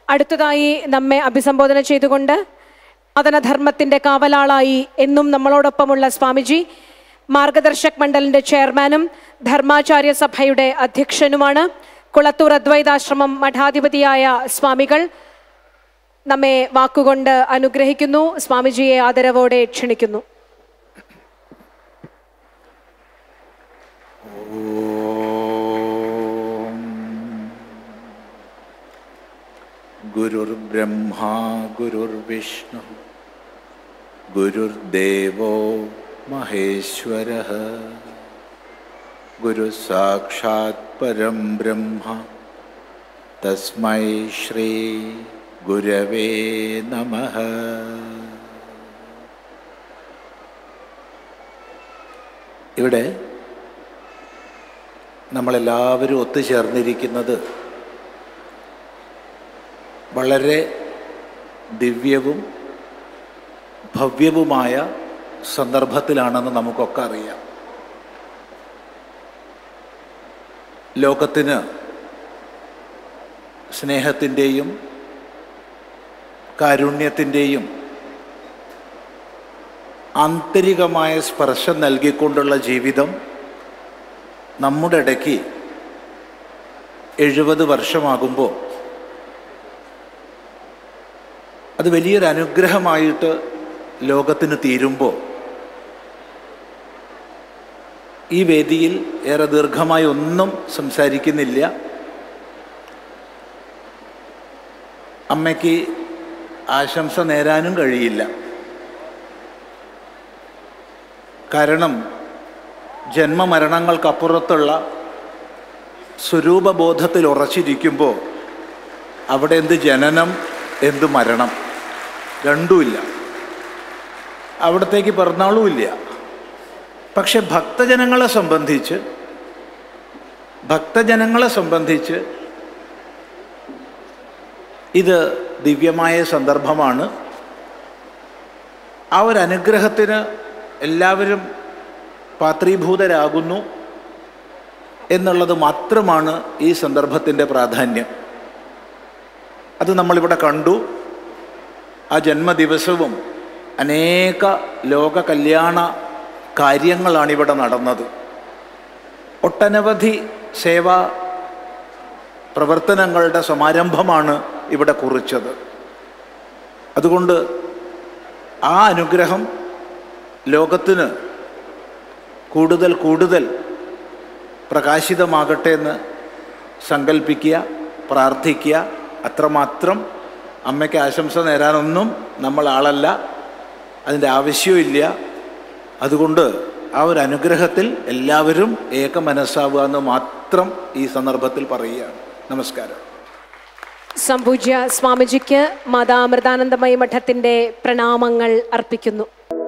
അടുത്തതായി നമ്മെ അഭിസംബോധന ചെയ്തുകൊണ്ട് അതനധർമ്മത്തിന്റെ കാവലാളായി എന്നും നമ്മളോടൊപ്പമുള്ള സ്വാമിജി മാർഗദർശക് മണ്ഡലിന്റെ ചെയർമാനും ധർമാചാര്യ സഭയുടെ അധ്യക്ഷനുമാണ് കുളത്തൂർ അദ്വൈതാശ്രമം മഠാധിപതിയായ സ്വാമികൾ നമ്മെ വാക്കുകൊണ്ട് അനുഗ്രഹിക്കുന്നു സ്വാമിജിയെ ആദരവോടെ ക്ഷണിക്കുന്നു ഗുരുർബ്രഹ്മാ ഗുരുർവിഷ്ണു ഗുരുർദേവോ മഹേശ്വര ഗുരു സാക്ഷാത് പരം ബ്രഹ്മ തസ്മൈ ശ്രീ ഗുരവേ നമ ഇവിടെ നമ്മളെല്ലാവരും ഒത്തുചേർന്നിരിക്കുന്നത് വളരെ ദിവ്യവും ഭവ്യവുമായ സന്ദർഭത്തിലാണെന്ന് നമുക്കൊക്കെ അറിയാം ലോകത്തിന് സ്നേഹത്തിൻ്റെയും കാരുണ്യത്തിൻ്റെയും ആന്തരികമായ സ്പർശം നൽകിക്കൊണ്ടുള്ള ജീവിതം നമ്മുടെ ഇടയ്ക്ക് എഴുപത് വർഷമാകുമ്പോൾ അത് വലിയൊരു അനുഗ്രഹമായിട്ട് ലോകത്തിന് തീരുമ്പോൾ ഈ വേദിയിൽ ഏറെ ദീർഘമായി ഒന്നും സംസാരിക്കുന്നില്ല അമ്മയ്ക്ക് ആശംസ നേരാനും കഴിയില്ല കാരണം ജന്മമരണങ്ങൾക്കപ്പുറത്തുള്ള സ്വരൂപബോധത്തിൽ ഉറച്ചിരിക്കുമ്പോൾ അവിടെ എന്ത് ജനനം എന്ത് മരണം രണ്ടുമില്ല അവിടത്തേക്ക് പിറന്നാളുമില്ല പക്ഷെ ഭക്തജനങ്ങളെ സംബന്ധിച്ച് ഭക്തജനങ്ങളെ സംബന്ധിച്ച് ഇത് ദിവ്യമായ സന്ദർഭമാണ് ആ ഒരു അനുഗ്രഹത്തിന് എല്ലാവരും പാത്രീഭൂതരാകുന്നു എന്നുള്ളത് മാത്രമാണ് ഈ സന്ദർഭത്തിൻ്റെ പ്രാധാന്യം അത് നമ്മളിവിടെ കണ്ടു ആ ജന്മദിവസവും അനേക ലോക കല്യാണ കാര്യങ്ങളാണ് ഇവിടെ നടന്നത് ഒട്ടനവധി സേവാ പ്രവർത്തനങ്ങളുടെ സമാരംഭമാണ് ഇവിടെ കുറിച്ചത് അതുകൊണ്ട് ആ അനുഗ്രഹം ലോകത്തിന് കൂടുതൽ കൂടുതൽ പ്രകാശിതമാകട്ടെ എന്ന് സങ്കല്പിക്കുക പ്രാർത്ഥിക്കുക അത്രമാത്രം അമ്മയ്ക്ക് ആശംസ നേരാനൊന്നും നമ്മൾ ആളല്ല അതിൻ്റെ ആവശ്യമില്ല അതുകൊണ്ട് ആ ഒരു അനുഗ്രഹത്തിൽ എല്ലാവരും ഏക മനസ്സാവുക എന്ന് മാത്രം ഈ സന്ദർഭത്തിൽ പറയുകയാണ് നമസ്കാരം സംപൂജ്യ സ്വാമിജിക്ക് മാതാമൃതാനന്ദമയി മഠത്തിന്റെ പ്രണാമങ്ങൾ അർപ്പിക്കുന്നു